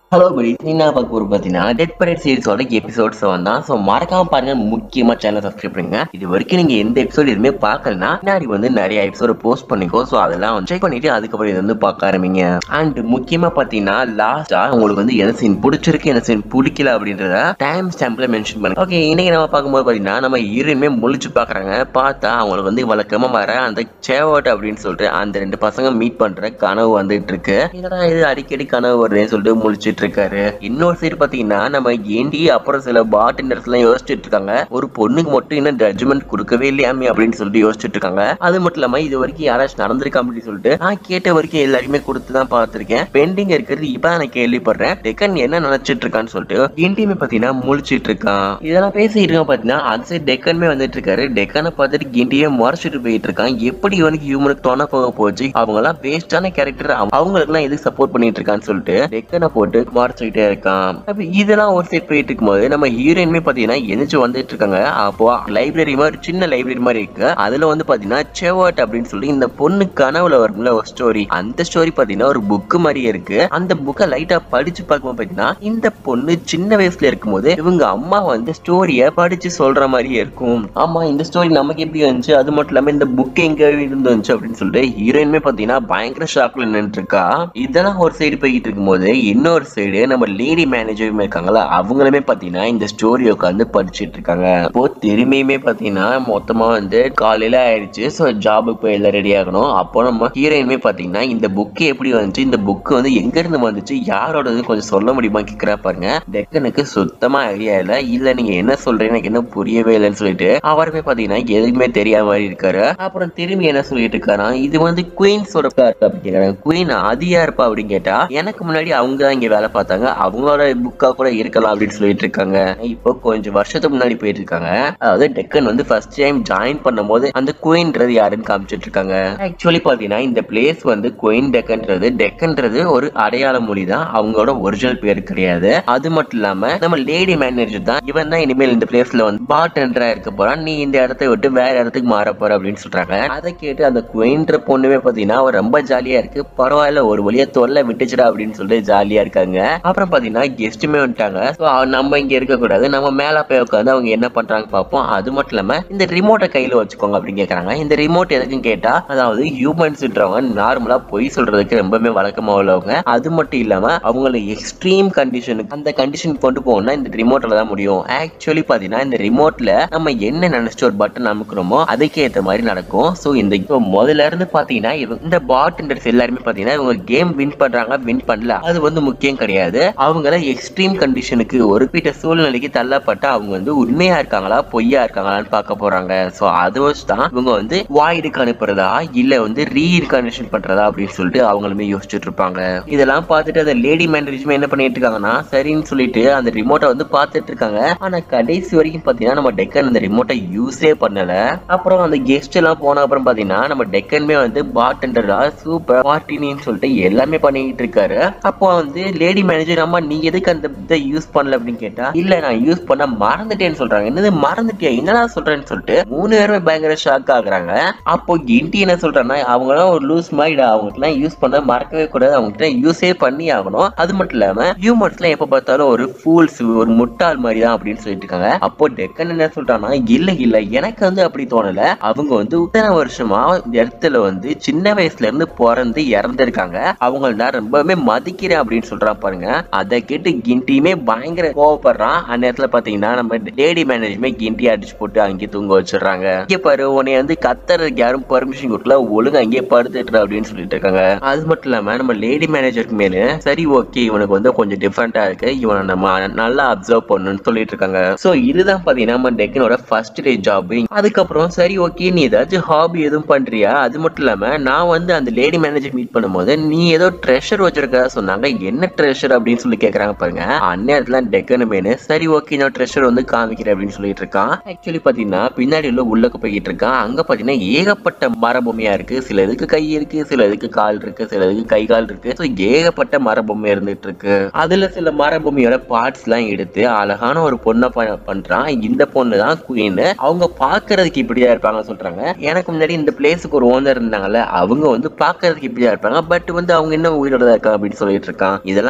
hello படி என்ன பார்க்க போறோம் பார்த்தீங்கன்னா டெட் பரேட் சீரிஸோட எபிசோட் செவன் தான் ஸோ மறக்காம பாருங்க முக்கியமா சேனல் சப்ஸ்கிரைப் பண்ணுங்க இது வரைக்கும் நீங்க எந்த எபிசோட் எதுவுமே பார்க்கலனா பின்னாடி வந்து நிறைய எபிசோட போஸ்ட் பண்ணிக்கோ ஸோ அதெல்லாம் வந்து செக் பண்ணிட்டு அதுக்கப்புறம் இது வந்து பார்க்க ஆரம்பிங்க அண்ட் முக்கியமா பார்த்தீங்கன்னா லாஸ்டா உங்களுக்கு வந்து எந்த சீன் பிடிச்சிருக்கு எந்த சீன் பிடிக்கல அப்படின்றத டைம் ஸ்டாம்ப்ல மென்ஷன் பண்ணுங்க ஓகே இன்னைக்கு நம்ம பார்க்கும்போது பார்த்தீங்கன்னா நம்ம ஹீரோயினுமே முழிச்சு பார்க்குறாங்க பார்த்தா அவங்களுக்கு வந்து வழக்கமா வர அந்த சேவட் அப்படின்னு சொல்லிட்டு அந்த ரெண்டு பசங்க மீட் பண்ற கனவு வந்துட்டு இருக்கு இதெல்லாம் இது அடிக்கடி கனவு வருதுன்னு சொல்லிட்டு முழிச்சிட்டு இருக்காரு இன்னொரு சைடு பாத்தீங்கன்னா நம்ம ஏண்டி அப்புறம் சில பார்டெண்டர்ஸ் எல்லாம் யோசிச்சுட்டு இருக்காங்க ஒரு பொண்ணுக்கு மட்டும் இன்னும் ஜட்ஜ்மெண்ட் கொடுக்கவே இல்லையாமே அப்படின்னு சொல்லிட்டு யோசிச்சுட்டு இருக்காங்க அது மட்டும் இல்லாம இது வரைக்கும் யாராச்சும் நடந்திருக்கா அப்படின்னு சொல்லிட்டு நான் கேட்ட வரைக்கும் எல்லாருமே கொடுத்து தான் பார்த்திருக்கேன் பெண்டிங் இருக்கிறது இப்ப நான் கேள்விப்படுறேன் டெக்கன் என்ன நினைச்சிட்டு இருக்கான்னு சொல்லிட்டு கிண்டியுமே பாத்தீங்கன்னா முழிச்சிட்டு இருக்கான் இதெல்லாம் பேசிட்டு இருக்கான் பாத்தீங்கன்னா அந்த சைடு டெக்கனுமே வந்துட்டு இருக்காரு டெக்கனை பார்த்துட்டு கிண்டியே முறைச்சிட்டு போயிட்டு இருக்கான் எப்படி இவனுக்கு ஹியூமனுக்கு தோண போக போச்சு அவங்க எல்லாம் வேஸ்டான கேரக்டர் அவங்களுக்கு எல்லாம் எதுக்கு சப்போர்ட் பண்ணிட்டு இருக்கான்னு சொல்லிட்டு டெக்கனை போட்டு மறைச்சிக்கிட்டே இருக்கான் அப்ப இதெல்லாம் ஒரு சைட் போயிட்டு இருக்கும்போது நம்ம ஹீரோயினுமே பாத்தீங்கன்னா எந்திரிச்சு வந்துட்டு இருக்காங்க அப்போ லைப்ரரி மாதிரி சின்ன லைப்ரரி மாதிரி இருக்கு அதுல வந்து பாத்தீங்கன்னா செவர்ட் அப்படின்னு சொல்லி இந்த பொண்ணு கனவுல வரும்ல ஒரு ஸ்டோரி அந்த ஸ்டோரி பாத்தீங்கன்னா ஒரு புக்கு மாதிரியே இருக்கு அந்த புக்கை லைட்டா படிச்சு பார்க்கும்போது பாத்தீங்கன்னா இந்த பொண்ணு சின்ன வயசுல இருக்கும்போது இவங்க அம்மா வந்து ஸ்டோரிய படிச்சு சொல்ற மாதிரியே இருக்கும் ஆமா இந்த ஸ்டோரி நமக்கு எப்படி வந்துச்சு அது மட்டும் இல்லாம இந்த புக் எங்க இருந்து வந்துச்சு அப்படின்னு சொல்லிட்டு ஹீரோயினுமே பாத்தீங்கன்னா பயங்கர ஷாக்ல நின்று இருக்கா இதெல்லாம் ஒரு சைடு போய்கிட்டு இருக்கும்போது இன்னொரு சைடு நம்ம லேடி மேனேஜருமே இருக்காங்களா அவங்களுமே பாத்தீங்கன்னா இந்த ஸ்டோரி உட்காந்து படிச்சிட்டு இருக்காங்க இப்போ திரும்பியுமே பாத்தீங்கன்னா மொத்தமா வந்து காலையில ஆயிடுச்சு ஸோ ஜாபுக்கு போய் எல்லாம் ரெடி ஆகணும் அப்போ நம்ம ஹீரோயினுமே பாத்தீங்கன்னா இந்த புக்கு எப்படி வந்துச்சு இந்த புக்கு வந்து எங்க இருந்து வந்துச்சு யாரோடது கொஞ்சம் சொல்ல முடியுமா கேக்குறா பாருங்க டெக்கனுக்கு சுத்தமா ஐடியா இல்ல இல்ல நீங்க என்ன சொல்றீங்க எனக்கு என்ன புரியவே இல்லைன்னு சொல்லிட்டு அவருமே பாத்தீங்கன்னா எதுவுமே தெரியாத மாதிரி இருக்காரு அப்புறம் திரும்பி என்ன சொல்லிட்டு இருக்காரா இது வந்து குயின்ஸோட அப்படின்னு கேக்குறாங்க குயின் அது யாருப்பா அப்படின்னு கேட்டா எனக்கு முன்னாடி அவங்க தான் இங்க வேலை பார்த்தாங்க அவங்களோட புக்கா கூட இருக்கலாம் அப்படின்னு சொல்லிட்டு இருக்காங்க இப்போ கொஞ்சம் வருஷத்துக்கு முன்னாடி போயிட்டு இருக்காங்க அதாவது டெக்கன் வந்து ஃபர்ஸ்ட் டைம் ஜாயின் பண்ணும்போது அந்த குயின்றது யாருன்னு காமிச்சிட்டு இருக்காங்க ஆக்சுவலி பாத்தீங்கன்னா இந்த பிளேஸ் வந்து குயின் டெக்கன்றது டெக்கன்றது ஒரு அடையாள மொழி தான் அவங்களோட ஒரிஜினல் பேர் கிடையாது அது மட்டும் இல்லாம நம்ம லேடி மேனேஜர் தான் இவன் தான் இனிமேல் இந்த பிளேஸ்ல வந்து பார்டெண்டரா இருக்க போறான் நீ இந்த இடத்த விட்டு வேற இடத்துக்கு மாற போற அப்படின்னு சொல்றாங்க அதை கேட்டு அந்த குயின்ற பொண்ணுமே பாத்தீங்கன்னா அவ ரொம்ப ஜாலியா இருக்கு பரவாயில்ல ஒரு வழியா தொல்லை விட்டுச்சுடா அப்படின்னு சொல்லிட்டு ஜாலியா இருக்காங்க அப்புறம் பாத்தீங்கன்னா கெஸ்ட்டுமே வந்துட்டாங்க ஸோ நம்ம இங்க இருக்க கூடாது நம்ம மேல போய் உட்காந்து அவங்க என்ன பண்றாங்க பார்ப்போம் அது மட்டும் இல்லாம இந்த ரிமோட்டை கையில வச்சுக்கோங்க அப்படின்னு கேக்குறாங்க இந்த ரிமோட் எதுக்குன்னு கேட்டா அதாவது ஹியூமன்ஸ்ன்றவங்க நார்மலா பொய் சொல்றதுக்கு ரொம்பவே வழக்கமா உள்ளவங்க அது மட்டும் இல்லாம அவங்களை எக்ஸ்ட்ரீம் கண்டிஷனுக்கு அந்த கண்டிஷன் கொண்டு போகணும்னா இந்த ரிமோட்ல தான் முடியும் ஆக்சுவலி பாத்தீங்கன்னா இந்த ரிமோட்ல நம்ம என்ன நினைச்சிட்டு ஒரு பட்டன் அமுக்குறோமோ அதுக்கு ஏத்த மாதிரி நடக்கும் ஸோ இந்த இப்போ முதல்ல இருந்து பாத்தீங்கன்னா இவங்க- இந்த பார்டெண்டர்ஸ் எல்லாருமே பாத்தீங்கன்னா இவங்க கேம் வின் பண்றாங்க வின் பண்ணல அது வந்து முக்கியம் கிடையாது அவங்கள எக்ஸ்ட்ரீம் கண்டிஷனுக்கு ஒரு குறிப்பிட்ட சூழ்நிலைக்கு தள்ளப்பட்ட அவங்க வந்து உண்மையா இருக்காங்களா பொய்யா இருக்காங்களான்னு பார்க்க போறாங்க ஸோ அதை வச்சு தான் இவங்க வந்து வாய்டுக்கு அனுப்புறதா இல்ல வந்து ரீஇன்கார்னேஷன் பண்றதா அப்படின்னு சொல்லிட்டு அவங்களுமே யோசிச்சுட்டு இருப்பாங்க இதெல்லாம் பார்த்துட்டு அந்த லேடி மேனேஜ்மே என்ன பண்ணிட்டு இருக்காங்கன்னா சரின்னு சொல்லிட்டு அந்த ரிமோட்டை வந்து பார்த்துட்டு இருக்காங்க ஆனா கடைசி வரைக்கும் பாத்தீங்கன்னா நம்ம டெக்கன் அந்த ரிமோட்டை யூஸே பண்ணல அப்புறம் அந்த கெஸ்ட் எல்லாம் போன அப்புறம் பாத்தீங்கன்னா நம்ம டெக்கன்மே வந்து பார்டெண்டரா சூப்பர் பார்ட்டினின்னு சொல்லிட்டு எல்லாமே பண்ணிட்டு இருக்காரு அப்போ வந்து லேடி மேனேஜர் அம்மா நீ எதுக்கு அந்த இதை யூஸ் பண்ணல அப்படின்னு கேட்டா இல்ல நான் யூஸ் பண்ண மறந்துட்டேன்னு சொல்றாங்க என்னது மறந்துட்டியா என்னடா சொல்றேன்னு சொல்லிட்டு மூணு பேருமே பயங்கர ஷாக் ஆகுறாங்க அப்போ கிண்டி என்ன சொல்றாங்கன்னா அவங்களாம் ஒரு லூஸ் மாதிரிடா அவங்களுக்குலாம் யூஸ் பண்ண மறக்கவே கூடாது அவங்ககிட்ட யூஸே பண்ணி ஆகணும் அது மட்டும் இல்லாம ஹியூமன்ஸ்லாம் எப்ப பார்த்தாலும் ஒரு ஃபூல்ஸ் ஒரு முட்டாள் மாதிரி தான் அப்படின்னு சொல்லிட்டு இருக்காங்க அப்போ டெக்கன் என்ன சொல்றான்னா இல்ல இல்ல எனக்கு வந்து அப்படி தோணல அவங்க வந்து இத்தனை வருஷமா இந்த இடத்துல வந்து சின்ன வயசுல இருந்து பிறந்து இறந்துருக்காங்க அவங்கள நான் ரொம்பவே மதிக்கிறேன் அப்படின்னு சொல்றான் பாருங்க அதை கேட்டு கிண்டியுமே பயங்கர கோவப்படுறான் அந்த நேரத்துல பாத்தீங்கன்னா நம்ம லேடி மேனேஜ்மே கிண்டி அடிச்சு போட்டு அங்கேயே தூங்க வச்சிடுறாங்க இங்க பாரு உன்னை வந்து கத்துறதுக்கு யாரும் பர்மிஷன் கொடுக்கல ஒழுங்கா அங்கேயே படுத்துட்டு அப்படின்னு சொல்லிட்டு இருக்காங்க அது மட்டும் இல்லாம நம்ம லேடி மேனேஜருக்கு மேல சரி ஓகே இவனுக்கு வந்து கொஞ்சம் டிஃப்ரெண்டா இருக்கு இவனை நம்ம நல்லா அப்சர்வ் பண்ணணும்னு சொல்லிட்டு இருக்காங்க சோ இதுதான் பாத்தீங்கன்னா நம்ம டெக்கனோட ஃபர்ஸ்ட் டே ஜாப் அதுக்கப்புறம் சரி ஓகே நீ ஏதாச்சும் ஹாபி எதுவும் பண்றியா அது மட்டும் இல்லாம நான் வந்து அந்த லேடி மேனேஜர் மீட் பண்ணும்போது நீ ஏதோ ட்ரெஷர் வச்சிருக்க சொன்னாங்க என்ன ட்ரெஷர் அப்படின்னு சொல்லி கேக்குறாங்க பாருங்க அந்நேரத்துல டெக்கன் மேனு சரி ஓகே நான் ட்ரெஷர் வந்து காமிக்கிறேன் அப்படின்னு சொல்லிட்டு இருக்கான் ஆக்சுவலி பாத்தீங்கன்னா பின்னாடி உள்ள உள்ளக்க போய்கிட்டு இருக்கான் அங்க பாத்தீங்கன்னா ஏகப்பட்ட மரபொம்மையா இருக்கு சில இதுக்கு கை இருக்கு சில இதுக்கு கால் இருக்கு சில இதுக்கு கை கால் இருக்கு ஸோ ஏகப்பட்ட மரபொம்மை இருந்துட்டு இருக்கு அதுல சில மரபொம்மையோட பார்ட்ஸ் எல்லாம் எடுத்து அழகான ஒரு பொண்ணை ப- பண்றான் இந்த பொண்ணு தான் குயின் அவங்க பாக்குறதுக்கு இப்படிதான் இருப்பாங்க சொல்றாங்க எனக்கு முன்னாடி இந்த பிளேஸுக்கு ஒரு ஓனர் இருந்தாங்கல்ல அவங்க வந்து பாக்குறதுக்கு இப்படிதான் இருப்பாங்க பட் வந்து அவங்க என்ன உயிரோட தான் இருக்காங்க அப்படின்னு சொல்லிட்டு இருக்கான் இதெல்லாம்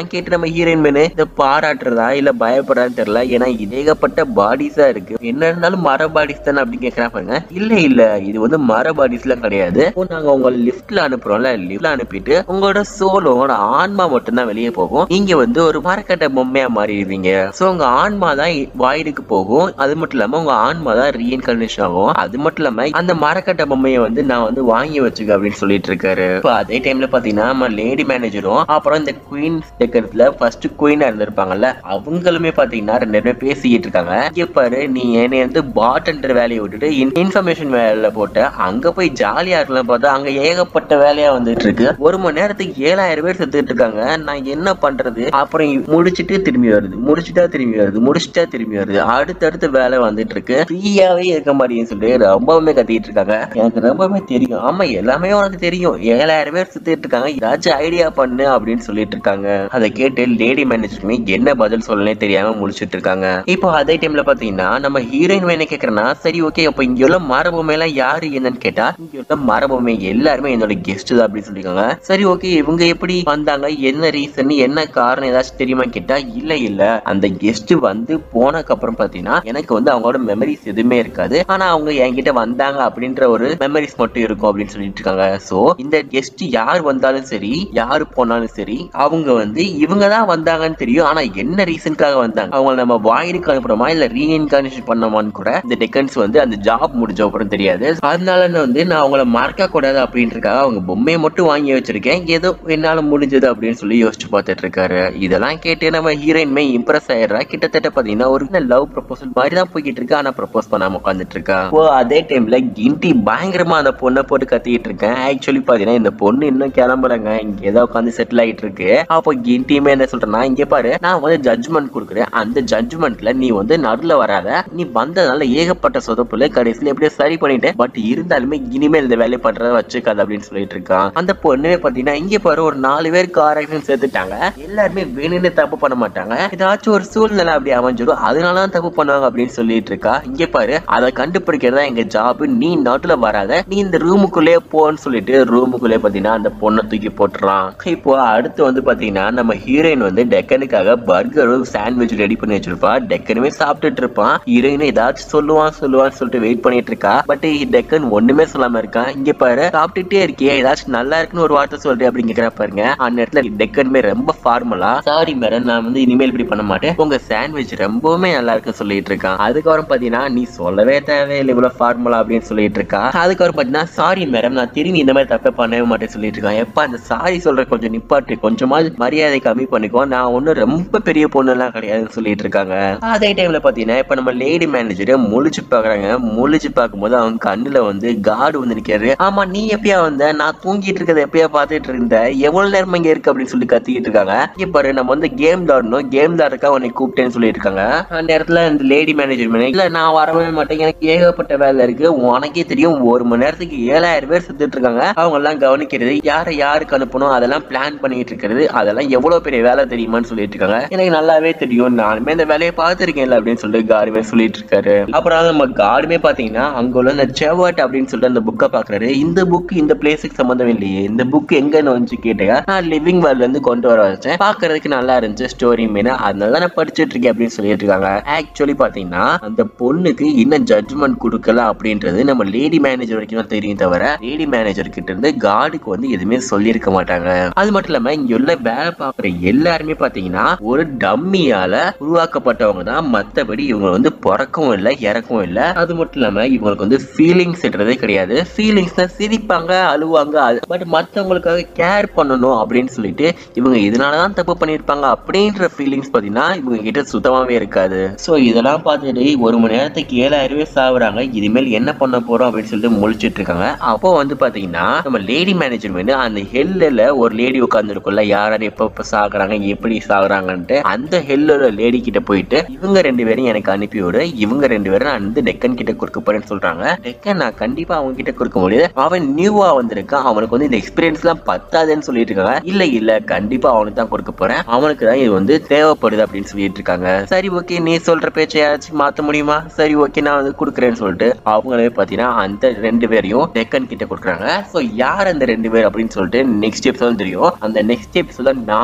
இதெல்லாம் கேட்டு நம்ம ஹீரோயின் மேனு இதை பாராட்டுறதா இல்ல பயப்படுறான்னு தெரியல ஏன்னா ஏகப்பட்ட பாடிஸா இருக்கு என்ன இருந்தாலும் மர பாடிஸ் தானே அப்படின்னு கேட்கறான் பாருங்க இல்ல இல்ல இது வந்து மர பாடிஸ்லாம் கிடையாது இப்போ நாங்க உங்க லிஃப்ட்ல அனுப்புறோம்ல லிஃப்ட்ல அனுப்பிட்டு உங்களோட சோல் உங்களோட ஆன்மா மட்டும் தான் வெளியே போகும் நீங்க வந்து ஒரு மரக்கட்டை பொம்மையா மாறிடுவீங்க சோ உங்க ஆன்மா தான் வாயிடுக்கு போகும் அது மட்டும் இல்லாம உங்க ஆன்மா தான் ரீஇன்கர்னேஷன் ஆகும் அது மட்டும் இல்லாம அந்த மரக்கட்டை பொம்மையை வந்து நான் வந்து வாங்கி வச்சுக்க அப்படின்னு சொல்லிட்டு இருக்காரு இப்போ அதே டைம்ல பாத்தீங்கன்னா நம்ம லேடி மேனேஜரும் அப்புறம் இந்த குயின் செகண்ட்ஸ்ல ஃபர்ஸ்ட் குயினா இருந்திருப்பாங்கல்ல அவங்களுமே பாத்தீங்கன்னா ரெண்டு பேரும் பேசிக்கிட்டு இருக்காங்க இங்க பாரு நீ என்னை வந்து பாட்ன்ற வேலையை விட்டுட்டு இன்ஃபர்மேஷன் வேலையில போட்டு அங்க போய் ஜாலியா இருக்கலாம் பார்த்தா அங்க ஏகப்பட்ட வேலையா வந்துட்டு இருக்கு ஒரு மணி நேரத்துக்கு ஏழாயிரம் பேர் செத்துட்டு இருக்காங்க நான் என்ன பண்றது அப்புறம் முடிச்சிட்டு திரும்பி வருது முடிச்சிட்டா திரும்பி வருது முடிச்சிட்டா திரும்பி வருது அடுத்தடுத்த வேலை வந்துட்டு இருக்கு ஃப்ரீயாவே இருக்க மாட்டேங்குன்னு சொல்லிட்டு ரொம்பவுமே கத்திட்டு இருக்காங்க எனக்கு ரொம்பவே தெரியும் ஆமா எல்லாமே உனக்கு தெரியும் ஏழாயிரம் பேர் சுத்திட்டு இருக்காங்க ஏதாச்சும் ஐடியா பண்ணு அப்படின்னு சொல்லிட்டு இருக்காங்க அதை கேட்டு லேடி மேனேஜருமே என்ன பதில் சொல்லனே தெரியாம முடிச்சிட்டு இருக்காங்க இப்போ அதே டைம்ல பாத்தீங்கன்னா நம்ம ஹீரோயின் வேணும் கேக்குறேன்னா சரி ஓகே அப்ப இங்க உள்ள மரபொம்மை எல்லாம் யாரு என்னன்னு கேட்டா இங்க உள்ள மரபொம்மை எல்லாருமே என்னோட கெஸ்ட் தான் அப்படின்னு சொல்லிருக்காங்க சரி ஓகே இவங்க எப்படி வந்தாங்க என்ன ரீசன் என்ன காரணம் ஏதாச்சும் தெரியுமா கேட்டா இல்ல இல்ல அந்த கெஸ்ட் வந்து போனதுக்கு அப்புறம் பாத்தீங்கன்னா எனக்கு வந்து அவங்களோட மெமரிஸ் எதுவுமே இருக்காது ஆனா அவங்க என்கிட்ட வந்தாங்க அப்படின்ற ஒரு மெமரிஸ் மட்டும் இருக்கும் அப்படின்னு சொல்லிட்டு இருக்காங்க சோ இந்த கெஸ்ட் யார் வந்தாலும் சரி யாரு போனாலும் சரி அவங்க வந்து இவங்க தான் வந்தாங்கன்னு தெரியும் ஆனா என்ன ரீசனுக்காக வந்தாங்க அவங்க நம்ம வாயிலுக்கு அனுப்புறோமா இல்ல ரீஇன்கார்னேஷன் பண்ணோமான்னு கூட இந்த டெக்கன்ஸ் வந்து அந்த ஜாப் முடிஞ்ச அப்புறம் தெரியாது அதனால நான் வந்து நான் அவங்கள மறக்க கூடாது அப்படின்றதுக்காக அவங்க பொம்மையை மட்டும் வாங்கி வச்சிருக்கேன் ஏதோ என்னால முடிஞ்சது அப்படின்னு சொல்லி யோசிச்சு பார்த்துட்டு இருக்காரு இதெல்லாம் கேட்டு நம்ம ஹீரோயின்மே இம்ப்ரெஸ் ஆயிடுறா கிட்டத்தட்ட பாத்தீங்கன்னா ஒரு லவ் ப்ரொபோசல் மாதிரி தான் போய்கிட்டு இருக்கா ஆனா ப்ரப்போஸ் பண்ணாம உட்காந்துட்டு இருக்கா இப்போ அதே டைம்ல கிண்டி பயங்கரமா அந்த பொண்ணை போட்டு கத்திட்டு இருக்கேன் ஆக்சுவலி பாத்தீங்கன்னா இந்த பொண்ணு இன்னும் கிளம்புறாங்க இங்க ஏதோ உட்காந்து செட்டில் ஆயிட்டு இருக்கு அப்போ கிண்டியுமே என்ன சொல்றேன்னா இங்க பாரு நான் வந்து ஜட்ஜ்மெண்ட் கொடுக்குறேன் அந்த ஜட்ஜ்மெண்ட்ல நீ வந்து நடுல வராத நீ வந்ததுனால ஏகப்பட்ட சொதப்புல கடைசியில எப்படியோ சரி பண்ணிட்டேன் பட் இருந்தாலுமே இனிமேல் இந்த வேலையை பண்றத வச்சுக்காது அப்படின்னு சொல்லிட்டு இருக்கான் அந்த பொண்ணுமே பாத்தீங்கன்னா இங்க பாரு ஒரு நாலு பேர் கார் ஆக்சிடென்ட் சேர்த்துட்டாங்க எல்லாருமே வேணும்னு தப்பு பண்ண மாட்டாங்க ஏதாச்சும் ஒரு சூழ்நிலை அப்படி அமைஞ்சிடும் அதனால தான் தப்பு பண்ணுவாங்க அப்படின்னு சொல்லிட்டு இருக்கா இங்க பாரு அதை கண்டுபிடிக்கிறதா எங்க ஜாப் நீ நடுல வராத நீ இந்த ரூமுக்குள்ளே போன்னு சொல்லிட்டு ரூமுக்குள்ளே பாத்தீங்கன்னா அந்த பொண்ணை தூக்கி போட்டுறான் இப்போ அடுத்து வந்து பாத்தீங்கன்னா நம்ம ஹீரோயின் வந்து டெக்கனுக்காக பர்கரும் சாண்ட்விச் ரெடி பண்ணி வச்சிருப்பா டெக்கனுமே சாப்பிட்டுட்டு இருப்பான் ஹீரோயின் ஏதாச்சும் சொல்லுவான் சொல்லுவான்னு சொல்லிட்டு வெயிட் பண்ணிட்டு இருக்கா பட் டெக்கன் ஒண்ணுமே சொல்லாம இருக்கான் இங்க பாரு சாப்பிட்டுட்டே இருக்கியே ஏதாச்சும் நல்லா இருக்குன்னு ஒரு வார்த்தை சொல்றேன் அப்படின்னு கேக்குறா பாருங்க அந்த இடத்துல டெக்கனுமே ரொம்ப ஃபார்மலா சாரி மேடம் நான் வந்து இனிமேல் இப்படி பண்ண மாட்டேன் உங்க சாண்ட்விச் ரொம்பவுமே நல்லா இருக்குன்னு சொல்லிட்டு இருக்கான் அதுக்கப்புறம் பாத்தீங்கன்னா நீ சொல்லவே தேவையில்லை இவ்வளவு ஃபார்முலா அப்படின்னு சொல்லிட்டு இருக்கா அதுக்கப்புறம் பாத்தீங்கன்னா சாரி மேடம் நான் திரும்பி இந்த மாதிரி தப்பே பண்ணவே மாட்டேன் சொல்லிட்டு இருக்கான் எப்ப அந்த சாரி சொல்ற கொஞ்சம் நிப்பாட்டு கொஞ்சமா மரியாதை கம்மி பண்ணிக்கோ நான் ஒன்னும் ரொம்ப பெரிய பொண்ணு எல்லாம் கிடையாதுன்னு சொல்லிட்டு இருக்காங்க அதே டைம்ல பாத்தீங்கன்னா இப்ப நம்ம லேடி மேனேஜர் முழிச்சு பாக்குறாங்க முழிச்சு பார்க்கும்போது அவங்க கண்ணுல வந்து காடு வந்து நிக்காரு ஆமா நீ எப்பயா வந்த நான் தூங்கிட்டு இருக்கதை எப்பயா பாத்துட்டு இருந்த எவ்வளவு நேரம் இங்க இருக்கு அப்படின்னு சொல்லி கத்திக்கிட்டு இருக்காங்க இங்க பாரு நம்ம வந்து கேம் விளாடணும் கேம் விளாடுறக்கா உன்னை கூப்பிட்டேன்னு சொல்லிட்டு இருக்காங்க அந்த இடத்துல இந்த லேடி மேனேஜர் இல்ல நான் வரவே மாட்டேன் எனக்கு ஏகப்பட்ட வேலை இருக்கு உனக்கே தெரியும் ஒரு மணி நேரத்துக்கு ஏழாயிரம் பேர் சுத்திட்டு இருக்காங்க அவங்க எல்லாம் கவனிக்கிறது யாரை யாருக்கு அனுப்பணும் அதெல்லாம் பிளான் பண்ணிட்டு இருக்கிறது அதெல்லாம் எவ்வளவு பெரிய வேலை தெரியுமான்னு சொல்லிட்டு இருக்காங்க எனக்கு நல்லாவே தெரியும் நானுமே இந்த வேலையை பார்த்திருக்கேன்ல அப்படின்னு சொல்லிட்டு காருமே சொல்லிட்டு இருக்காரு அப்புறம் நம்ம காடுமே பாத்தீங்கன்னா அங்க உள்ள இந்த செவட் அப்படின்னு சொல்லிட்டு அந்த புக்கை பாக்குறாரு இந்த புக் இந்த பிளேஸுக்கு சம்மந்தம் இல்லையே இந்த புக் எங்கன்னு வந்து கேட்டேன் நான் லிவிங் வேர்ல்ட்ல இருந்து கொண்டு வர வச்சேன் பாக்குறதுக்கு நல்லா இருந்துச்சு ஸ்டோரி மீன் அதனால தான் நான் படிச்சுட்டு இருக்கேன் அப்படின்னு சொல்லிட்டு இருக்காங்க ஆக்சுவலி பாத்தீங்கன்னா அந்த பொண்ணுக்கு இன்னும் ஜட்ஜ்மெண்ட் கொடுக்கல அப்படின்றது நம்ம லேடி மேனேஜர் வரைக்கும் தான் தெரியும் தவிர லேடி மேனேஜர் கிட்ட இருந்து கார்டுக்கு வந்து எதுவுமே சொல்லியிருக்க மாட்டாங்க அது மட்டும் இல்லாம இங்க உள்ள வேலை பார்க்குற எல்லாருமே பாத்தீங்கன்னா ஒரு டம்மியால உருவாக்கப்பட்டவங்க தான் மத்தபடி இவங்க வந்து பிறக்கவும் இல்லை இறக்கவும் இல்லை அது மட்டும் இல்லாம இவங்களுக்கு வந்து ஃபீலிங்ஸ்ன்றதே கிடையாது ஃபீலிங்ஸ் தான் சிரிப்பாங்க அழுவாங்க பட் மத்தவங்களுக்காக கேர் பண்ணணும் அப்படின்னு சொல்லிட்டு இவங்க இதனாலதான் தப்பு பண்ணிருப்பாங்க அப்படின்ற ஃபீலிங்ஸ் பாத்தீங்கன்னா இவங்க கிட்ட சுத்தமாவே இருக்காது சோ இதெல்லாம் பார்த்துட்டு ஒரு மணி நேரத்துக்கு ஏழாயிரம் பேர் சாகுறாங்க இனிமேல் என்ன பண்ண போறோம் அப்படின்னு சொல்லிட்டு முழிச்சிட்டு இருக்காங்க அப்போ வந்து பாத்தீங்கன்னா நம்ம லேடி மேனேஜர் வந்து அந்த ஹெல்ல ஒரு லேடி உட்காந்துருக்கும்ல யார் யார் எப்ப எப்ப சாகுறாங்க எப்படி சாகுறாங்கன்ட்டு அந்த ஹெல்லோட லேடி கிட்ட போயிட்டு இவங்க ரெண்டு பேரும் எனக்கு அனுப்பி விடு இவங்க ரெண்டு பேரும் நான் வந்து டெக்கன் கிட்ட கொடுக்க போறேன்னு சொல்றாங்க டெக்கன் நான் கண்டிப்பா அவங்க கிட்ட கொடுக்க முடியாது அவன் நியூவா வந்திருக்கான் அவனுக்கு வந்து இந்த எக்ஸ்பீரியன்ஸ் எல்லாம் பத்தாதுன்னு சொல்லிட்டு இருக்காங்க இல்ல இல்ல கண்டிப்பா அவனுக்கு தான் கொடுக்க போறேன் அவனுக்கு தான் இது வந்து தேவைப்படுது அப்படின்னு சொல்லிட்டு இருக்காங்க சரி ஓகே நீ சொல்ற பேச்சை யாராச்சும் மாத்த முடியுமா சரி ஓகே நான் வந்து கொடுக்குறேன்னு சொல்லிட்டு அவங்களே பாத்தீங்கன்னா அந்த ரெண்டு பேரையும் டெக்கன் கிட்ட கொடுக்குறாங்க சோ யார் அந்த ரெண்டு பேர் அப்படின்னு சொல்லிட்டு நெக்ஸ்ட் எபிசோட் தெரியும் அந்த நெக்ஸ்ட் எபிசோட நான்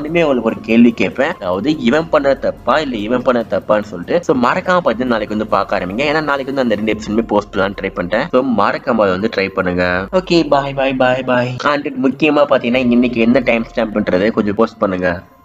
நானுமே உங்களுக்கு ஒரு கேள்வி கேட்பேன் அதாவது இவன் பண்ண தப்பா இல்ல இவன் பண்ண தப்பான்னு சொல்லிட்டு ஸோ மறக்காம பார்த்து நாளைக்கு வந்து பார்க்க ஆரம்பிங்க ஏன்னா நாளைக்கு வந்து அந்த ரெண்டு எபிசோடுமே போஸ்ட் பண்ணலாம் ட்ரை பண்ணிட்டேன் ஸோ மறக்காம அதை வந்து ட்ரை பண்ணுங்க okay bye bye bye bye and முக்கியமா பாத்தீங்கன்னா இன்னைக்கு என்ன டைம் ஸ்டாம்ப்ன்றது கொஞ்சம் போஸ்ட் பண்ணுங்க